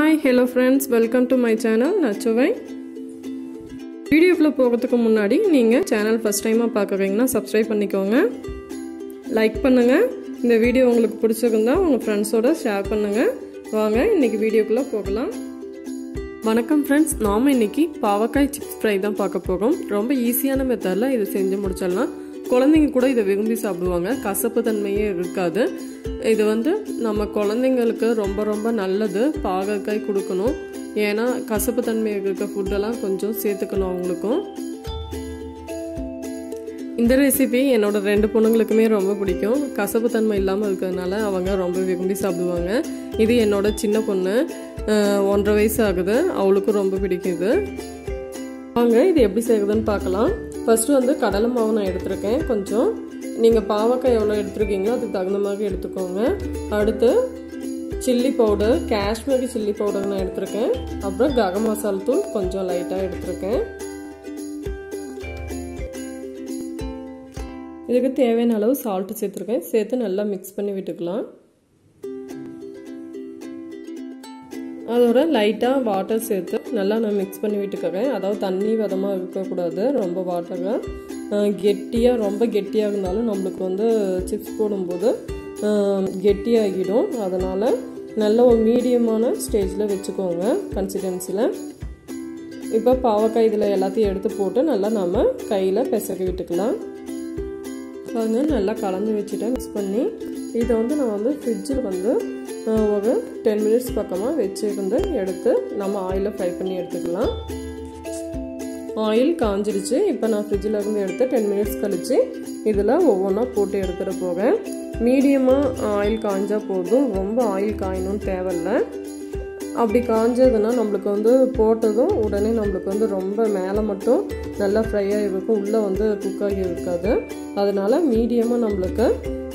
hi hello friends welcome to my channel நச்சுவை வீடியோக்குள்ளே போகிறதுக்கு முன்னாடி நீங்கள் சேனல் ஃபஸ்ட் டைமாக பார்க்குறீங்கன்னா சப்ஸ்கிரைப் பண்ணிக்கோங்க லைக் பண்ணுங்கள் இந்த வீடியோ உங்களுக்கு பிடிச்சிருந்தா உங்கள் ஃப்ரெண்ட்ஸோட ஷேர் பண்ணுங்கள் வாங்க இன்றைக்கி வீடியோக்குள்ளே போகலாம் வணக்கம் ஃப்ரெண்ட்ஸ் நாம் இன்னைக்கு பாவக்காய் சிப்ஸ் ஃப்ரை தான் பார்க்க போகிறோம் ரொம்ப ஈஸியான மெத்தடில் இதை செஞ்சு முடிச்சிடலாம் குழந்தைங்க கூட இதை விரும்பி சாப்பிடுவாங்க கசப்பு தன்மையே இருக்காது இது வந்து நம்ம குழந்தைங்களுக்கு ரொம்ப ரொம்ப நல்லது பாகக்காய் கொடுக்கணும் ஏன்னா கசப்பு தன்மை இருக்க ஃபுட்டெல்லாம் கொஞ்சம் சேர்த்துக்கணும் அவங்களுக்கும் இந்த ரெசிபி என்னோட ரெண்டு பொண்ணுங்களுக்குமே ரொம்ப பிடிக்கும் கசப்பு தன்மை இல்லாமல் இருக்கிறதுனால அவங்க ரொம்ப விரும்பி சாப்பிடுவாங்க இது என்னோட சின்ன பொண்ணு ஒன்றரை வயசு ஆகுது அவளுக்கும் ரொம்ப பிடிக்குது வாங்க இது எப்படி செய்யுதுன்னு பார்க்கலாம் ஃபர்ஸ்ட் வந்து கடலை மாவு நான் எடுத்திருக்கேன் கொஞ்சம் நீங்கள் பாவக்காய் எவ்வளோ எடுத்துருக்கீங்களோ அதுக்கு தகுந்த மாதிரி எடுத்துக்கோங்க அடுத்து chilli powder Kashmiri chilli powder நான் எடுத்திருக்கேன் அப்புறம் கரம் மசால் தூள் கொஞ்சம் லைட்டாக எடுத்திருக்கேன் இதுக்கு தேவையான அளவு சால்ட்டு சேர்த்துருக்கேன் சேர்த்து நல்லா மிக்ஸ் பண்ணி விட்டுக்கலாம் அதோட லைட்டாக வாட்டர் சேர்த்து நல்லா நான் மிக்ஸ் பண்ணி விட்டுக்கிறேன் அதாவது தண்ணி விதமாக இருக்கக்கூடாது ரொம்ப வாட்டராக கெட்டியாக ரொம்ப கெட்டியாக இருந்தாலும் நம்மளுக்கு வந்து சிப்ஸ் போடும்போது கெட்டியாகிடும் அதனால் நல்ல ஒரு மீடியமான ஸ்டேஜில் வச்சுக்கோங்க கன்சிஸ்டன்சியில் இப்போ பாவக்காய் இதில் எல்லாத்தையும் எடுத்து போட்டு நல்லா நம்ம கையில் பிசக்கி விட்டுக்கலாம் பாருங்க நல்லா கலந்து வச்சுட்டேன் மிக்ஸ் பண்ணி இதை வந்து நான் வந்து ஃப்ரிட்ஜில் வந்து ஒரு டென் மினிட்ஸ் பக்கமாக வச்சுருந்து எடுத்து நம்ம ஆயிலில் ஃப்ரை பண்ணி எடுத்துக்கலாம் ஆயில் காஞ்சிடுச்சு இப்போ நான் ஃப்ரிட்ஜில் இருந்து எடுத்து டென் மினிட்ஸ் கழித்து இதில் ஒவ்வொன்றா போட்டு எடுத்துகிட்டு போவேன் மீடியமாக ஆயில் காஞ்சால் போதும் ரொம்ப ஆயில் காயணும்னு தேவையில்லை அப்படி காஞ்சதுன்னா நம்மளுக்கு வந்து போட்டதும் உடனே நம்மளுக்கு வந்து ரொம்ப மேலே மட்டும் நல்லா ஃப்ரையாக இருக்கும் உள்ளே வந்து குக்காகி இருக்காது அதனால் மீடியமாக நம்மளுக்கு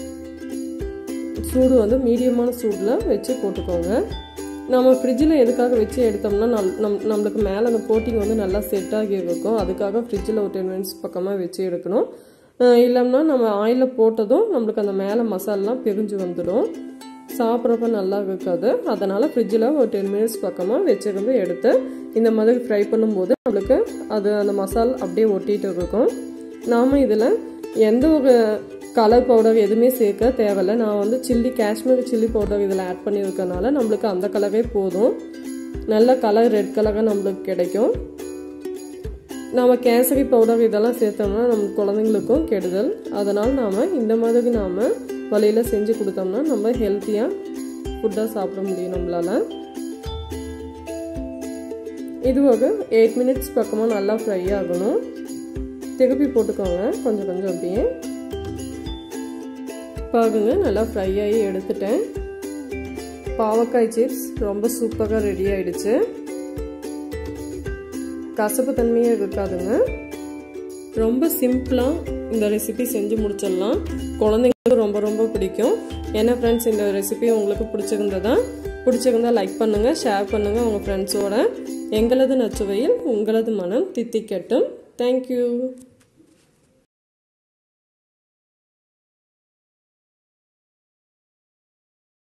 சூடு வந்து மீடியமான சூடில் வச்சு போட்டுக்கோங்க நம்ம ஃப்ரிட்ஜில் எதுக்காக வச்சு எடுத்தோம்னா நம் நம் நம்மளுக்கு மேலே அந்த கோட்டிங் வந்து நல்லா செட் ஆகி இருக்கும் அதுக்காக ஃப்ரிட்ஜில் ஒரு டென் மினிட்ஸ் பக்கமாக வச்சு எடுக்கணும் இல்லைன்னா நம்ம ஆயிலில் போட்டதும் நம்மளுக்கு அந்த மேலே மசாலாம் பிரிஞ்சு வந்துடும் சாப்பிட்றப்ப நல்லா இருக்காது அதனால் ஃப்ரிட்ஜில் ஒரு டென் மினிட்ஸ் பக்கமாக வச்சிருந்து எடுத்து இந்த மாதிரி ஃப்ரை பண்ணும்போது நம்மளுக்கு அது அந்த மசால் அப்படியே ஒட்டிகிட்டு இருக்கும் நாம் இதில் எந்த ஒரு கலர் பவுடர் எதுவுமே சேர்க்க தேவையில்லை நான் வந்து சில்லி காஷ்மீரி சில்லி பவுடர் இதில் ஆட் பண்ணியிருக்கனால நம்மளுக்கு அந்த கலரே போதும் நல்ல கலர் ரெட் கலராக நம்மளுக்கு கிடைக்கும் நாம் கேசரி பவுடர் இதெல்லாம் சேர்த்தோம்னா நம்ம குழந்தைங்களுக்கும் கெடுதல் அதனால் நாம் இந்த மாதிரி நாம் வழியில் செஞ்சு கொடுத்தோம்னா நம்ம ஹெல்த்தியாக ஃபுட்டாக சாப்பிட முடியும் நம்மளால் இது ஒரு எயிட் மினிட்ஸ் பக்கமாக நல்லா ஃப்ரை ஆகணும் திருப்பி போட்டுக்கோங்க கொஞ்சம் கொஞ்சம் அப்படியே பாருங்க நல்லா ஃப்ரை ஆகி எடுத்துட்டேன் பாவக்காய் சிப்ஸ் ரொம்ப சூப்பராக ரெடி ஆயிடுச்சு கசப்பு தன்மையே இருக்காதுங்க ரொம்ப சிம்பிளாக இந்த ரெசிபி செஞ்சு முடிச்சிடலாம் குழந்தைங்களுக்கு ரொம்ப ரொம்ப பிடிக்கும் ஏன்னா ஃப்ரெண்ட்ஸ் இந்த ரெசிபி உங்களுக்கு பிடிச்சிருந்ததா பிடிச்சிருந்தா லைக் பண்ணுங்கள் ஷேர் பண்ணுங்கள் உங்கள் ஃப்ரெண்ட்ஸோட எங்களது நச்சுவையில் உங்களது மனம் தித்திக்கட்டும் தேங்க்யூ